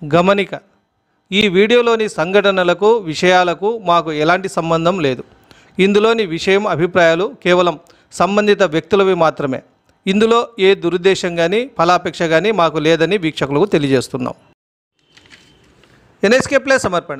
గమనిక ఈ వీడియోలోని సంఘటనలకు విషయాలకు మాకు ఎలాంటి సంబంధం లేదు ఇందులోని విషయం అభిప్రాయాలు కేవలం సంబంధిత వ్యక్తులవి మాత్రమే ఇందులో ఏ దురుద్దేశం కానీ ఫలాపేక్ష కానీ మాకు లేదని వీక్షకులకు తెలియజేస్తున్నాం ఎన్ఎస్కే ప్లే సమర్పణ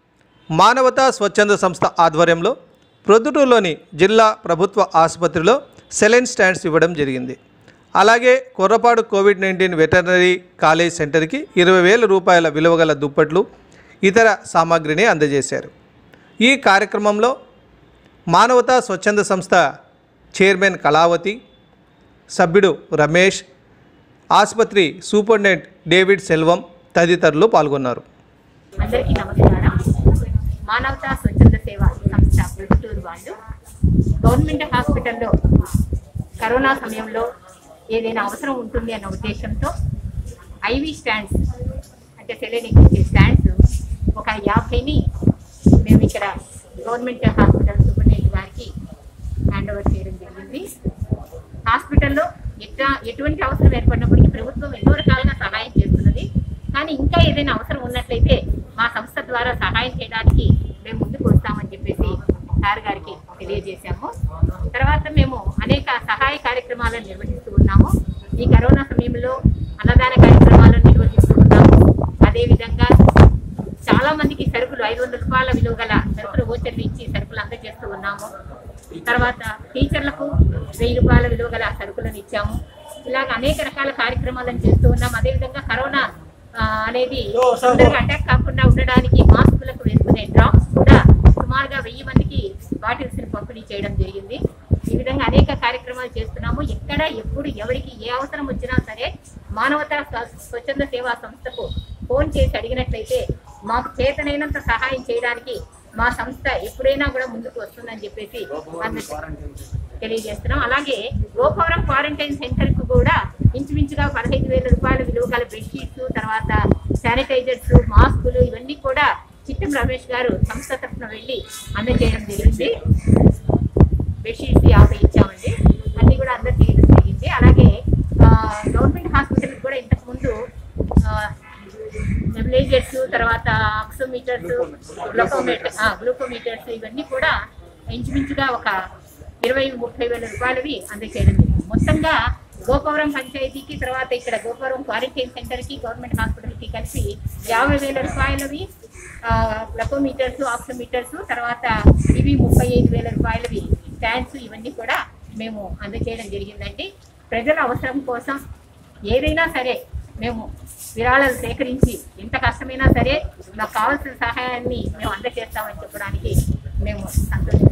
మానవతా స్వచ్ఛంద సంస్థ ఆధ్వర్యంలో ప్రొద్దుటూరులోని జిల్లా ప్రభుత్వ ఆసుపత్రిలో సెలైన్ స్టాండ్స్ ఇవ్వడం జరిగింది అలాగే Korrapadu covid nineteen veterinary college సెంటర్కి ఇరవై వేల రూపాయల విలువగల దుప్పట్లు ఇతర సామాగ్రిని అందజేశారు ఈ కార్యక్రమంలో మానవతా స్వచ్ఛంద సంస్థ చైర్మన్ కళావతి సభ్యుడు రమేష్ ఆసుపత్రి సూపరింటెండెంట్ డేవిడ్ సెల్వం తదితరులు పాల్గొన్నారు అందరికీ నమస్కారం మానవతా స్వచ్ఛంద సేవ సంస్థ ప్రొద్దుటూరు వాళ్ళు గవర్నమెంట్ హాస్పిటల్లో కరోనా సమయంలో ఏదైనా అవసరం ఉంటుంది అన్న ఉద్దేశంతో ఐవి స్టాండ్స్ అంటే సెలెనిక్ స్టాండ్స్ ఒక యాభైని మేము ఇక్కడ గవర్నమెంట్ హాస్పిటల్ సూపరింటెండెంట్ గారికి హ్యాండ్ ఓవర్ చేయడం జరిగింది హాస్పిటల్లో ఎట్లా ఎటువంటి అవసరం ఏర్పడినప్పటికీ ప్రభుత్వం ఎన్నో రకాలుగా సహాయం చేస్తున్నది కానీ ఇంకా ఏదైనా అవసరం ఉన్నట్లయితే మా సంస్థ ద్వారా సహాయం చేయడానికి మేము ముందుకు వస్తామని చెప్పేసి సార్ గారికి తెలియజేశాము తర్వాత మేము అనేక సహాయ కార్యక్రమాలను నిర్వహిస్తూ ఉన్నాము ఈ కరోనా సమయంలో అన్నదాన కార్యక్రమాలను నిర్వహిస్తూ ఉన్నాము అదేవిధంగా చాలా మందికి సరుకులు ఐదు వందల రూపాయల విలువ గల సరుకులు ఓచర్లు ఇచ్చి సరుకులు అందజేస్తూ ఉన్నాము తర్వాత టీచర్లకు వెయ్యి రూపాయల విలువ గల సరుకులను ఇచ్చాము ఇలాగ అనేక రకాల కార్యక్రమాలను చేస్తూ ఉన్నాం అదేవిధంగా కరోనా ఆ, అనేది తొందరగా అటాక్ కాకుండా ఉండడానికి మాస్కులకు వేసుకునే డ్రాప్స్ కూడా సుమారుగా వెయ్యి మందికి బాటిల్స్ ని పంపిణీ చేయడం జరిగింది ఈ విధంగా అనేక కార్యక్రమాలు చేస్తున్నాము ఎక్కడ ఎప్పుడు ఎవరికి ఏ అవసరం వచ్చినా సరే మానవతా స్వ- స్వచ్ఛంద సేవా సంస్థకు ఫోన్ చేసి అడిగినట్లయితే మాకు చేతనైనంత సహాయం చేయడానికి మా సంస్థ ఎప్పుడైనా కూడా ముందుకు వస్తుందని చెప్పేసి అందరికీ తెలియజేస్తున్నాం అలాగే గోపవరం క్వారంటైన్ సెంటర్ కు కూడా ఇంచుమించుగా పదహైదు వేల రూపాయల విలువ గల బెడ్షీట్స్ తర్వాత శానిటైజర్స్ మాస్కులు ఇవన్నీ కూడా చిట్టం రమేష్ గారు సంస్థ తరఫున వెళ్ళి అందజేయడం జరిగింది బెడ్షీట్స్ యాభై ఇచ్చామండి అన్ని కూడా అందరు చేయడం జరిగింది అలాగే ఆ, గవర్నమెంట్ హాస్పిటల్ కూడా ఇంతకు ముందు నెబులైజర్స్ తర్వాత ఆక్సోమీటర్స్ గ్లూకోమీటర్ గ్లూకోమీటర్స్ ఇవన్నీ కూడా ఇంచుమించుగా ఒక ఇరవై ముప్పై వేల రూపాయలవి అందజేయడం జరిగింది మొత్తంగా గోపవరం పంచాయతీకి తర్వాత ఇక్కడ గోపవరం క్వారంటైన్ సెంటర్కి గవర్నమెంట్ హాస్పిటల్కి కలిసి యాభై వేల రూపాయలవి గ్లకోమీటర్స్ ఆక్సోమీటర్స్ తర్వాత ఇవి ముప్పై ఐదు వేల రూపాయలవి స్టాండ్స్ ఇవన్నీ కూడా మేము అందజేయడం జరిగిందండి ప్రజల అవసరం కోసం ఏదైనా సరే మేము విరాళాలు సేకరించి ఎంత కష్టమైనా సరే మాకు కావాల్సిన సహాయాన్ని మేము అందజేస్తామని చెప్పడానికి మేము సంతోషం